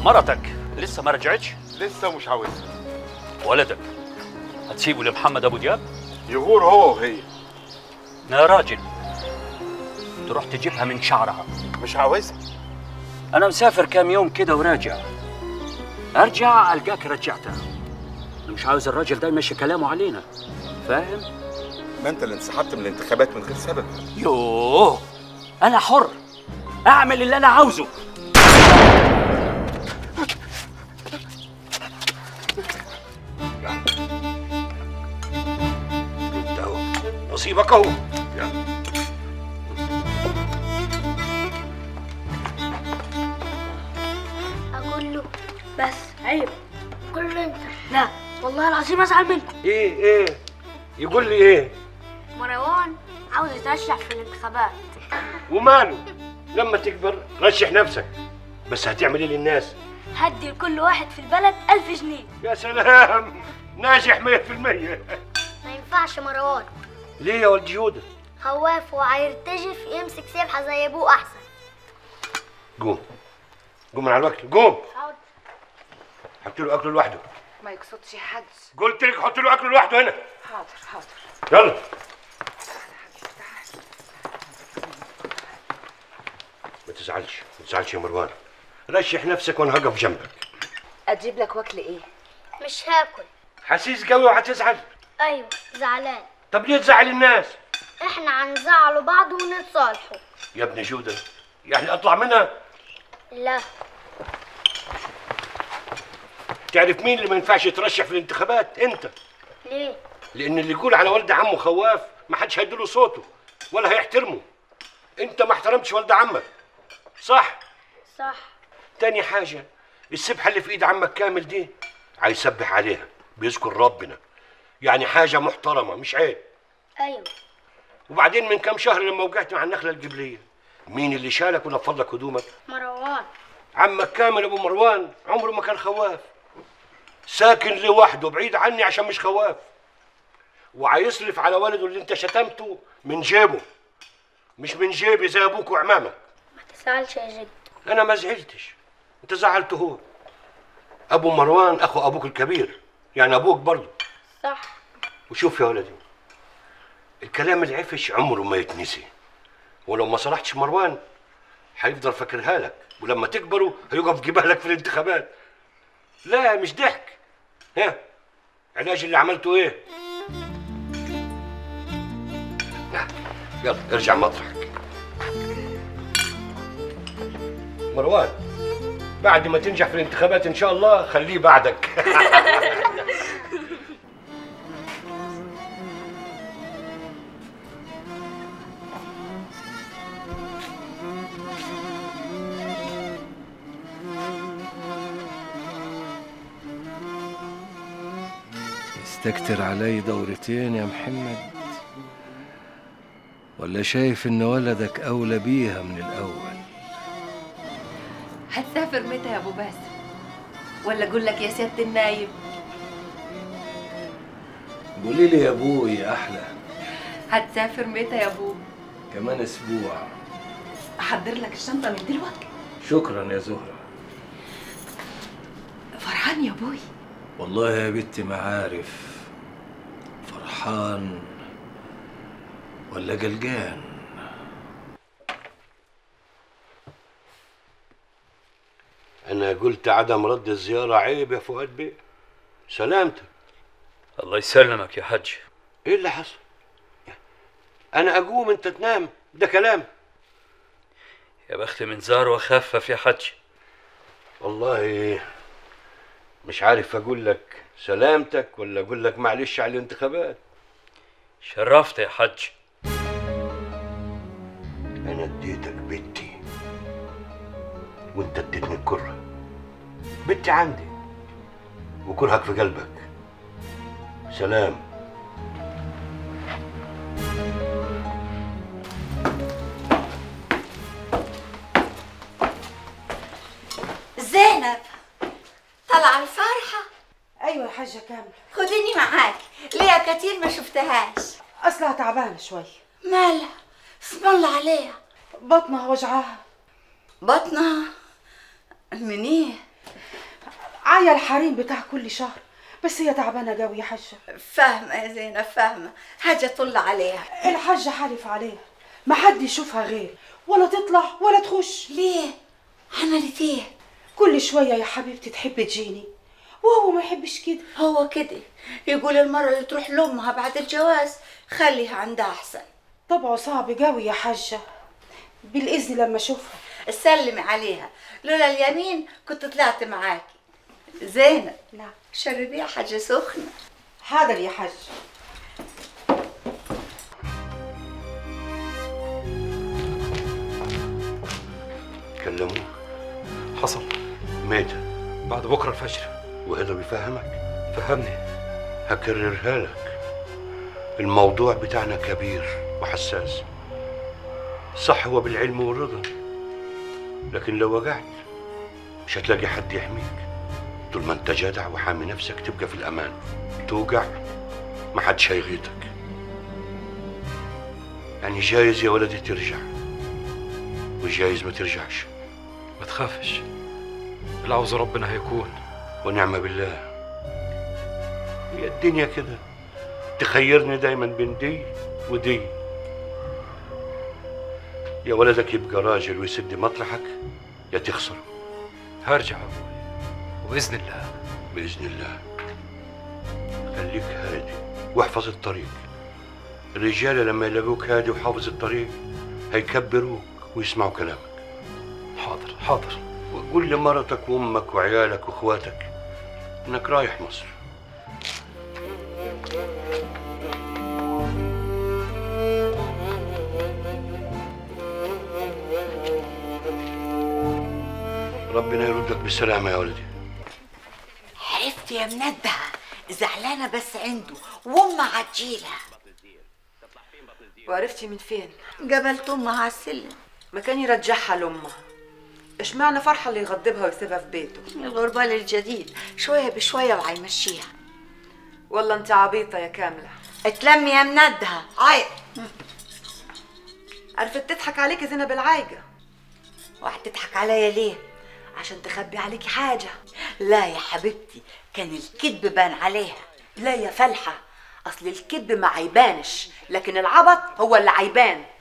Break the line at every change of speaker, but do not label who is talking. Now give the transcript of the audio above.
مرتك لسه ما رجعتش
لسه مش عاوزها
ولدك هتسيبه لمحمد ابو دياب
يغور هو وهي
يا راجل تروح تجيبها من شعرها
مش عاوزها
انا مسافر كام يوم كده وراجع ارجع القاك رجعتها انا مش عاوز الراجل ده يمشي كلامه علينا فاهم
ما انت اللي انسحبت من الانتخابات من غير سبب
يوه انا حر اعمل اللي انا عاوزه انت اهو نصيبك اهو
اقول له بس عيب قول له انت لا والله العظيم ازعل منكم
ايه ايه يقول لي ايه
مروان عاوز يترشح في الانتخابات
وماله لما تكبر رشح نفسك بس هتعمل ايه للناس
هدي لكل واحد في البلد ألف جنيه
يا سلام ناجح 100%
ما ينفعش مروان
ليه يا ولد جودة
خواف وهيرتجف يمسك سبحة زي ابوه احسن
قوم قوم من على الوكل قوم
حاضر
حط له اكله لوحده
ما يقصدش حد
قلت لك حط له اكله لوحده هنا
حاضر حاضر
يلا ما تزعلش ما تزعلش يا مروان رشح نفسك وانا هقف جنبك
اجيب لك وكل ايه
مش هاكل
حسيس قوي وهتزعل
ايوه زعلان
طب ليه تزعل الناس
احنا هنزعلوا بعض ونتصالحوا
يا ابن جودة يعني اطلع منها
لا
تعرف مين اللي ما ينفعش يترشح في الانتخابات انت
ليه
لان اللي يقول على ولد عمه خواف ما حدش هيديله صوته ولا هيحترمه انت ما احترمتش ولد عمك صح
صح
تاني حاجة السبحة اللي في ايد عمك كامل دي هيسبح عليها بيذكر ربنا يعني حاجة محترمة مش عيب
ايوه
وبعدين من كام شهر لما وقعت مع النخلة الجبلية مين اللي شالك ونفض لك هدومك
مروان
عمك كامل ابو مروان عمره ما كان خواف ساكن لوحده بعيد عني عشان مش خواف وهيصرف على ولده اللي انت شتمته من جيبه مش من جيبي زي ابوك وعمامك
ما تزعلش يا جد
انا ما زعلتش انت زعلته هو ابو مروان اخو ابوك الكبير يعني ابوك برضه
صح
وشوف يا ولدي الكلام العفش عمره ما يتنسي ولو ما صلحتش مروان هيفضل فاكرها لك ولما تكبروا هيقف جبالك في الانتخابات لا مش ضحك ها علاج اللي عملته ايه ها، يلا ارجع مطرحك مروان بعد ما تنجح في الانتخابات ان شاء الله خليه بعدك
استكتر علي دورتين يا محمد ولا شايف ان ولدك اولى بيها من الاول
هتسافر متى يا ابو باسم ولا اقول لك يا سياده النايب
قولي لي يا ابوي احلى
هتسافر متى يا ابو
كمان اسبوع
احضر لك الشنطه من دلوقتي
شكرا يا زهره
فرحان يا ابوي
والله يا بنتي ما عارف فرحان ولا قلقان
انا قلت عدم رد الزياره عيب يا فؤاد بيه سلامتك
الله يسلمك يا حج
ايه اللي حصل انا اقوم انت تنام ده كلام
يا بخت من زار وخفف يا حج
والله مش عارف اقول لك سلامتك ولا اقول لك معلش على الانتخابات
شرفت يا حج
انا اديتك بنتي وانت اديتني الكره بنتي عندي وكرهك في قلبك سلام
زينب طلع الفرحة
ايوه يا حاجه كامل
خديني معاك ليا كتير ما شفتهاش
اصلها تعبانه شوي
مالها اسم الله عليها
بطنها وجعاها
بطنها من ايه
معايا الحريم بتاع كل شهر بس هي تعبانه قوي يا حاجه
فاهمة يا زينب فاهمة حاجة طل عليها
الحاجه حالف عليها ما حد يشوفها غير ولا تطلع ولا تخش
ليه عملت ايه
كل شويه يا حبيبتي تحب تجيني وهو ما يحبش كده
هو كده يقول المرة اللي تروح لأمها بعد الجواز خليها عندها أحسن
طبعه صعب قوي يا حاجه بالاذن لما اشوفها
سلمي عليها لولا اليمين كنت طلعت معاكي زينب
نعم
شربيها حاجة سخنة
حاضر يا حاج
كلموك
حصل
متى
بعد بكره الفجر
وهذا بيفهمك
فهمني
هكررها لك الموضوع بتاعنا كبير وحساس صح هو بالعلم والرضا لكن لو وقعت مش هتلاقي حد يحميك طول ما انت جدع وحامي نفسك تبقى في الامان توقع ما حدش هيغيطك يعني جايز يا ولدي ترجع وجايز ما ترجعش
ما تخافش اللي عاوزه ربنا هيكون
ونعم بالله هي الدنيا كده تخيرني دايما بين دي ودي يا ولدك يبقى راجل ويسد مطرحك يا تخسره
هرجع ابوي وباذن الله
بإذن الله خليك هادي واحفظ الطريق الرجال لما يلاقوك هادي وحافظ الطريق هيكبروك ويسمعوا كلامك
حاضر حاضر
وقول لمرتك وامك وعيالك واخواتك انك رايح مصر ربنا يردك بالسلامة يا ولدي
عرفت يا منبهة زعلانة بس عنده وأمها عتجيلها
وعرفتي من فين
قابلت أمها على السلم
ما كان يرجعها لامها اشمعنى فرحه اللي يغضبها ويسيبها في بيته
الغربال الجديد شوية بشوية وهيمشيها
والله انت عبيطه يا كامله
اتلمي يا مندها عيط
عرفت تضحك عليك زينب العايجه
وهتضحك عليا ليه
عشان تخبي عليكي حاجه
لا يا حبيبتي كان الكذب بان عليها
لا يا فلحه اصل الكذب ما عيبانش لكن العبط هو اللي عيبان